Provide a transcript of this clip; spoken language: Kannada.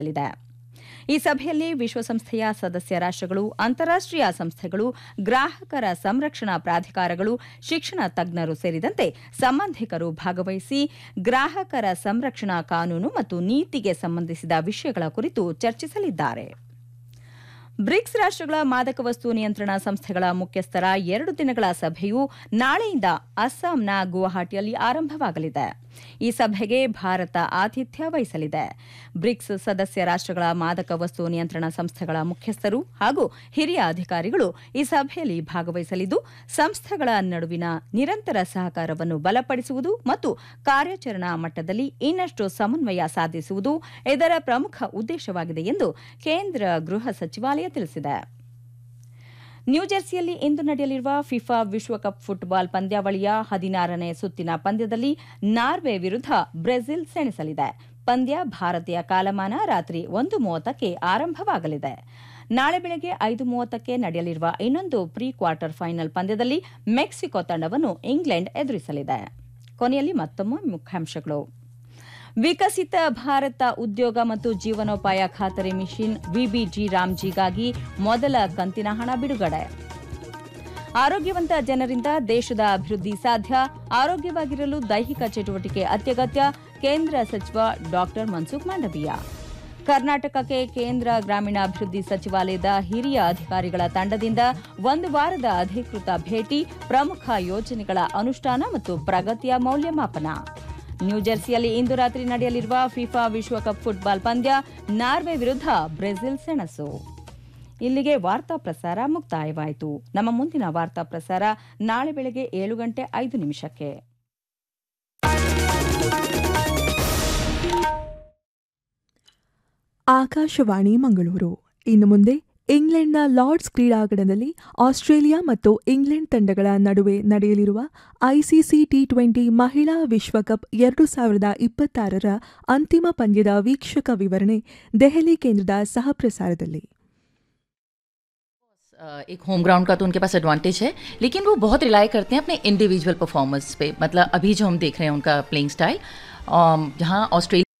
ಲಿದೆ ಈ ಸಭೆಯಲ್ಲಿ ವಿಶ್ವಸಂಸ್ಥೆಯ ಸದಸ್ಯ ರಾಷ್ಟ್ರಗಳು ಅಂತಾರಾಷ್ಟೀಯ ಸಂಸ್ಥೆಗಳು ಗ್ರಾಹಕರ ಸಂರಕ್ಷಣಾ ಪ್ರಾಧಿಕಾರಗಳು ಶಿಕ್ಷಣ ತಜ್ಞರು ಸೇರಿದಂತೆ ಸಂಬಂಧಿಕರು ಭಾಗವಹಿಸಿ ಗ್ರಾಹಕರ ಸಂರಕ್ಷಣಾ ಕಾನೂನು ಮತ್ತು ನೀತಿಗೆ ಸಂಬಂಧಿಸಿದ ವಿಷಯಗಳ ಕುರಿತು ಚರ್ಚಿಸಲಿದ್ದಾರೆ ಬ್ರಿಕ್ಸ್ ರಾಷ್ಟ್ರಗಳ ಮಾದಕ ವಸ್ತು ನಿಯಂತ್ರಣ ಸಂಸ್ಥೆಗಳ ಮುಖ್ಯಸ್ಥರ ಎರಡು ದಿನಗಳ ಸಭೆಯು ನಾಳೆಯಿಂದ ಅಸ್ಸಾಂನ ಗುವಾಹಟಿಯಲ್ಲಿ ಆರಂಭವಾಗಲಿದೆ ಈ ಸಭೆಗೆ ಭಾರತ ಆತಿಥ್ಯ ವಹಿಸಲಿದೆ ಬ್ರಿಕ್ಸ್ ಸದಸ್ಯ ರಾಷ್ಟ್ರಗಳ ಮಾದಕ ವಸ್ತು ನಿಯಂತ್ರಣ ಸಂಸ್ಥೆಗಳ ಮುಖ್ಯಸ್ಥರು ಹಾಗೂ ಹಿರಿಯ ಅಧಿಕಾರಿಗಳು ಈ ಸಭೆಯಲ್ಲಿ ಭಾಗವಹಿಸಲಿದ್ದು ಸಂಸ್ಥೆಗಳ ನಡುವಿನ ನಿರಂತರ ಸಹಕಾರವನ್ನು ಬಲಪಡಿಸುವುದು ಮತ್ತು ಕಾರ್ಯಾಚರಣಾ ಮಟ್ಟದಲ್ಲಿ ಇನ್ನಷ್ಟು ಸಮನ್ವಯ ಸಾಧಿಸುವುದು ಇದರ ಪ್ರಮುಖ ಉದ್ದೇಶವಾಗಿದೆ ಎಂದು ಕೇಂದ್ರ ಗೃಹ ಸಚಿವಾಲಯ ತಿಳಿಸಿದೆ ನ್ಯೂಜೆರ್ಸಿಯಲ್ಲಿ ಇಂದು ನಡೆಯಲಿರುವ ಫಿಫಾ ವಿಶ್ವಕಪ್ ಫುಟ್ಬಾಲ್ ಪಂದ್ಯಾವಳಿಯ ಹದಿನಾರನೇ ಸುತ್ತಿನ ಪಂದ್ಯದಲ್ಲಿ ನಾರ್ವೆ ವಿರುದ್ಧ ಬ್ರೆಜಿಲ್ ಸೆಣಸಲಿದೆ ಪಂದ್ಯ ಭಾರತೀಯ ಕಾಲಮಾನ ರಾತ್ರಿ ಒಂದು ಮೂವತ್ತಕ್ಕೆ ಆರಂಭವಾಗಲಿದೆ ನಾಳೆ ಬೆಳಗ್ಗೆ ಐದು ಮೂವತ್ತಕ್ಕೆ ನಡೆಯಲಿರುವ ಇನ್ನೊಂದು ಪ್ರೀ ಕ್ವಾರ್ಟರ್ ಫೈನಲ್ ಪಂದ್ಯದಲ್ಲಿ ಮೆಕ್ಸಿಕೋ ತಂಡವನ್ನು ಇಂಗ್ಲೆಂಡ್ ಎದುರಿಸಲಿದೆ ಕೊನೆಯಲ್ಲಿ ಮತ್ತೊಮ್ಮೆ ಮುಖ್ಯಾಂಶಗಳು ವಿಕಸಿತ ಭಾರತ ಉದ್ಯೋಗ ಮತ್ತು ಜೀವನೋಪಾಯ ಖಾತರಿ ಮಿಷನ್ ವಿಬಿಜಿ ರಾಮ್ಜಿಗಾಗಿ ಮೊದಲ ಕಂತಿನ ಹಣ ಬಿಡುಗಡೆ ಆರೋಗ್ಯವಂತ ಜನರಿಂದ ದೇಶದ ಅಭಿವೃದ್ಧಿ ಸಾಧ್ಯ ಆರೋಗ್ಯವಾಗಿರಲು ದೈಹಿಕ ಚಟುವಟಿಕೆ ಅತ್ಯಗತ್ಯ ಕೇಂದ್ರ ಸಚಿವ ಡಾಕ್ಟರ್ ಮನ್ಸುಖ್ ಮಾಂಡವೀಯ ಕರ್ನಾಟಕಕ್ಕೆ ಕೇಂದ್ರ ಗ್ರಾಮೀಣಾಭಿವೃದ್ಧಿ ಸಚಿವಾಲಯದ ಹಿರಿಯ ಅಧಿಕಾರಿಗಳ ತಂಡದಿಂದ ಒಂದು ವಾರದ ಅಧಿಕೃತ ಭೇಟಿ ಪ್ರಮುಖ ಯೋಜನೆಗಳ ಅನುಷ್ಠಾನ ಮತ್ತು ಪ್ರಗತಿಯ ಮೌಲ್ಯಮಾಪನ ನ್ಯೂಜೆರ್ಸಿಯಲ್ಲಿ ಇಂದು ರಾತ್ರಿ ನಡೆಯಲಿರುವ ಫಿಫಾ ವಿಶ್ವಕಪ್ ಫುಟ್ಬಾಲ್ ಪಂದ್ಯ ನಾರ್ವೆ ವಿರುದ್ಧ ಬ್ರೆಜಿಲ್ ಸೆಣಸು ಇಲ್ಲಿಗೆ ವಾರ್ತಾ ಪ್ರಸಾರ ಮುಕ್ತಾಯವಾಯಿತು ನಮ್ಮ ಮುಂದಿನ ವಾರ್ತಾ ಪ್ರಸಾರ ನಾಳೆ ಬೆಳಗ್ಗೆ ಏಳು ಗಂಟೆ ಐದು ನಿಮಿಷಕ್ಕೆ ಆಕಾಶವಾಣಿ ಮಂಗಳೂರು ಇನ್ನು ಮುಂದೆ ಇಂಗ್ಲೆಂಡ್ನ ಲಾರ್ಡ್ಸ್ ಕ್ರೀಡಾಂಗಣದಲ್ಲಿ ಆಸ್ಟ್ರೇಲಿಯಾ ಮತ್ತು ಇಂಗ್ಲೆಂಡ್ ತಂಡಗಳ ನಡುವೆ ನಡೆಯಲಿರುವ ಐಸಿಸಿ ಟಿ ಟ್ವೆಂಟಿ ಮಹಿಳಾ ವಿಶ್ವಕಪ್ ಎರಡು ಸಾವಿರದ ಇಪ್ಪತ್ತಾರರ ಅಂತಿಮ ಪಂದ್ಯದ ವೀಕ್ಷಕ ವಿವರಣೆ ದೆಹಲಿ ಕೇಂದ್ರದ ಸಹಪ್ರಸಾರದಲ್ಲಿ एक होम ग्राउंड का तो उनके पास एडवांटेज है लेकिन वो बहुत रिलाई करते हैं अपने इंडिविजुअल परफॉर्मेंस पे मतलब अभी जो हम देख रहे हैं उनका प्लेइंग स्टाइल जहाँ ऑस्ट्रेलिया